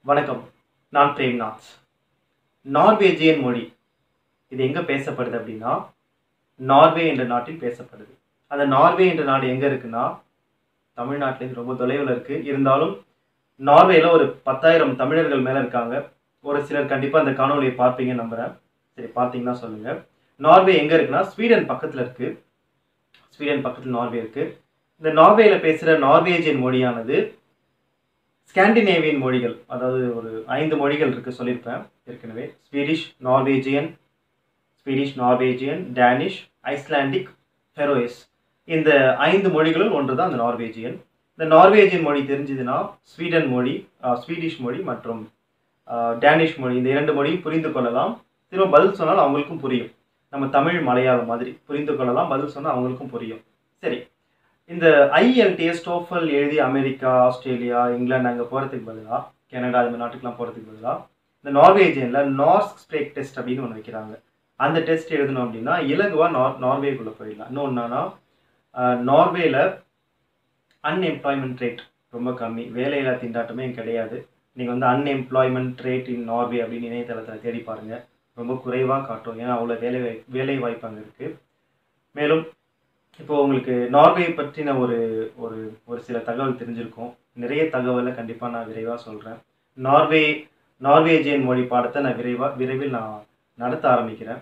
வணக்கம் நான் பிரேம்நாத் நார்வேஜியன் மொழி இது எங்கே பேசப்படுது அப்படின்னா நார்வே என்ற நாட்டில் பேசப்படுது அந்த நார்வே என்ற நாடு எங்கே இருக்குன்னா தமிழ்நாட்டிலேருந்து ரொம்ப தொலைவில் இருக்குது இருந்தாலும் நார்வேல ஒரு பத்தாயிரம் தமிழர்கள் மேலே இருக்காங்க ஒரு சிலர் கண்டிப்பாக அந்த காணொலியை பார்ப்பீங்கன்னு நம்புகிறேன் சரி பார்த்தீங்கன்னா சொல்லுங்கள் நார்வே எங்கே இருக்குன்னா ஸ்வீடன் பக்கத்தில் இருக்குது ஸ்வீடன் பக்கத்தில் நார்வே இருக்குது இந்த நார்வேயில் பேசுகிற நார்வேஜியன் மொழியானது ஸ்காண்டினேவியன் மொழிகள் அதாவது ஒரு ஐந்து மொழிகள் இருக்கு சொல்லியிருப்பேன் ஏற்கனவே Swedish Norwegian Swedish Norwegian Danish Icelandic Faroese இந்த ஐந்து மொழிகளும் ஒன்று தான் அந்த நார்வேஜியன் இந்த நார்வேஜியன் மொழி தெரிஞ்சதுன்னா ஸ்வீடன் மொழி ஆஹ், ஸ்வீடிஷ் மொழி மற்றும் ஆஹ், டேனிஷ் மொழி இந்த இரண்டு மொழியும் புரிந்து கொள்ளலாம் திரும்ப பதில் சொன்னால் அவங்களுக்கும் புரியும் நம்ம தமிழ் மலையாளம் மாதிரி புரிந்து கொள்ளலாம் பதில் சொன்னால் அவங்களுக்கும் புரியும் சரி இந்த ஐஎல்டிஎஸ் டோஃபல் எழுதி அமெரிக்கா ஆஸ்திரேலியா இங்கிலாந்து அங்கே போகிறதுக்கு பதிலாக கனடா இந்த மாதிரி நாட்டுக்கெலாம் போகிறதுக்கு பதிலாக இந்த நார்வேஜியனில் நார்ஸ்க் ஸ்ப்ரேக் டெஸ்ட் அப்படின்னு ஒன்று வைக்கிறாங்க அந்த டெஸ்ட் எழுதணும் அப்படின்னா இலகுவாக நார் நார்வேக்குள்ளே போயிடலாம் இன்னொன்னா நார்வேல அன்எம்ப்ளாய்மெண்ட் ரேட் ரொம்ப கம்மி வேலையில்லா திண்டாட்டமே இங்க கிடையாது நீங்கள் வந்து அன்எம்ப்ளாய்மெண்ட் ரேட் இன் நார்வே அப்படின்னு இணையதளத்தில் தேடி பாருங்கள் ரொம்ப குறைவாக காட்டும் ஏன்னா அவ்வளோ வேலை வாய் வேலை வாய்ப்பு அங்கே இருக்குது மேலும் இப்போ உங்களுக்கு நார்வே பற்றின ஒரு ஒரு ஒரு சில தகவல் தெரிஞ்சிருக்கும் நிறைய தகவலை கண்டிப்பாக நான் விரைவாக சொல்கிறேன் நார்வே நார்வேஜியன் மொழி பாடத்தை நான் விரைவாக விரைவில் நான் நடத்த ஆரம்பிக்கிறேன்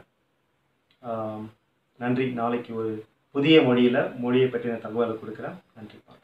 ஆம், நன்றி நாளைக்கு ஒரு புதிய மொழியில் மொழியை பற்றின தகவலை கொடுக்குறேன் நன்றி